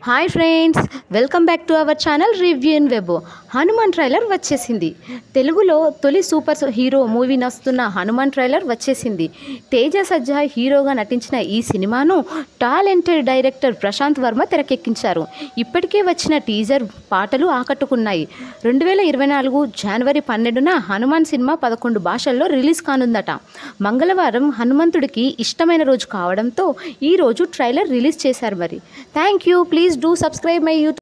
hi friends welcome back to our channel review in web Hanuman trailer వచ్చేసింది తెలుగులో తొలి super hero movie నస్తున్న Hanuman trailer వచ్చేసింది తేజ సజ్జా హీరోగా నటించిన ఈ సినిమాను టాలెంటెడ్ డైరెక్టర్ ప్రశాంత్ వర్మ తెరకెక్కించారు ఇప్పటికే వచ్చిన టీజర్ పాటలు ఆకట్టుకున్నాయి రెండు వేల ఇరవై నాలుగు జనవరి పన్నెండున హనుమాన్ సినిమా పదకొండు భాషల్లో రిలీజ్ కానుందట మంగళవారం హనుమంతుడికి ఇష్టమైన రోజు కావడంతో ఈ రోజు ట్రైలర్ రిలీజ్ చేశారు మరి thank you please do subscribe my YouTube